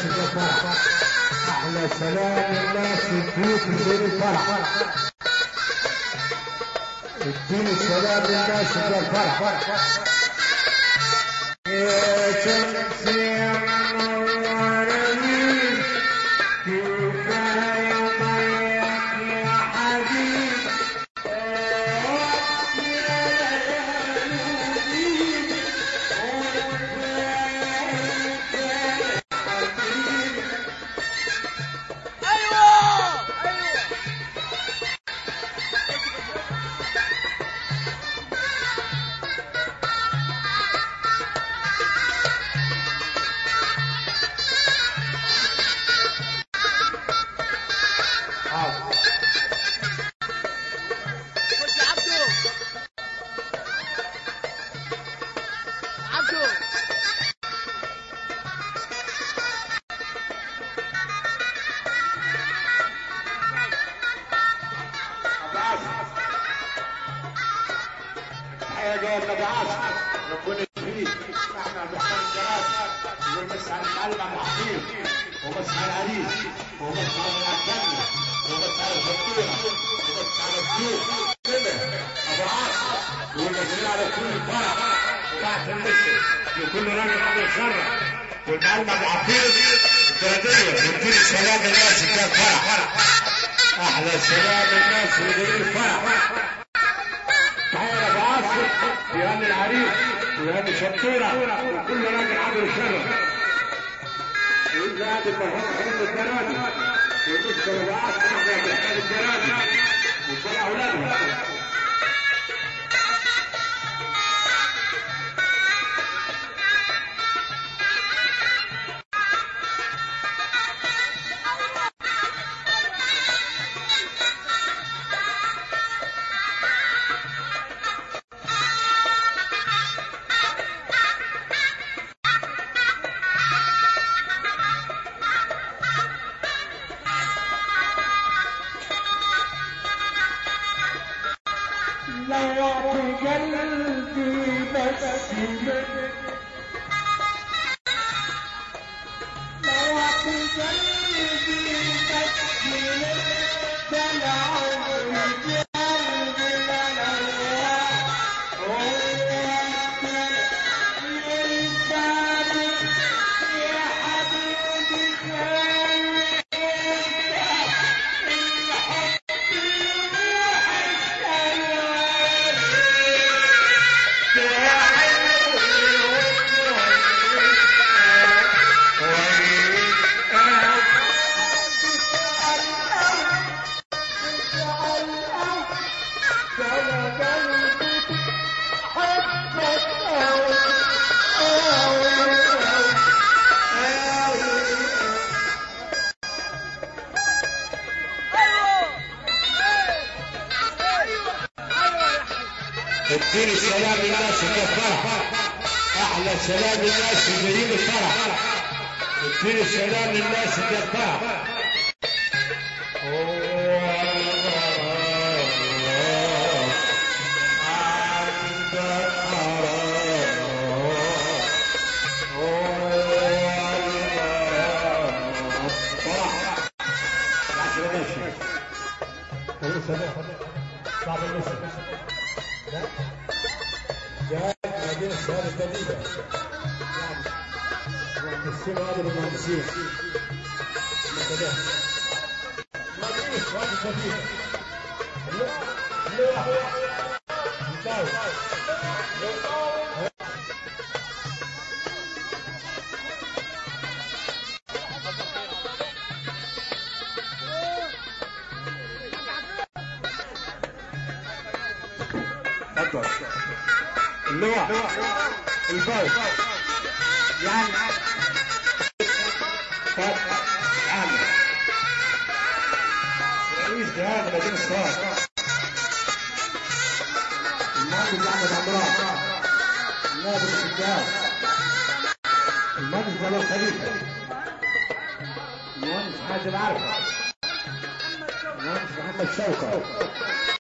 ده فرح احلى سلام للناس البيوت بدون الفرح اديني السلام للناس ده فرح يا شمس يا منورين كفاية ضيق يا حبيب ايوه ايوه خش يا عبدو عبدو يا جواد ابو عاصم ربنا يشفيك احنا بنحتاج الجراس ونمس على المعلم عبد الحكيم ومس على العريس ومس على الجنة ومس على الفطيرة ومس على السوق كده ابو عاصم ومسؤول على كل الفرح وتحت المسجد وكل راجل عامل شرع والمعلم ابو حفيظ الدردية وكل سلام الناس اللي كان فرح احلى سلام الناس اللي جايين الفرح تعالى ابو عاصم يهني العريس ويهني شطوره وكل راجل عامل شرف وانت قاعد المرحوم حمد الدراني وتذكر ابو عاصم احنا بنحتاج الدراني وكل اولادها نورت قلبي بس منك نورت قلبي بس منك دلع قلبي يا حبيبي اديني سلام الناس اللي الفرح احلى سلام للناس اللي جايين الفرح اديني سلام للناس اللي الفرح صعب المسك جاء مدينة الشهادة الجديدة مهندسين وقبل المهندسين مدينة الشهادة الجديدة اللواء اللواء ممتاز تفضل اللواء الفوز يعني فتح عامر رئيس جهاز مدينة الصواب المهندس احمد عمران نائب الحجاج المهندس جلال خليفه المهندس حازم عرفه المهندس محمد شوقه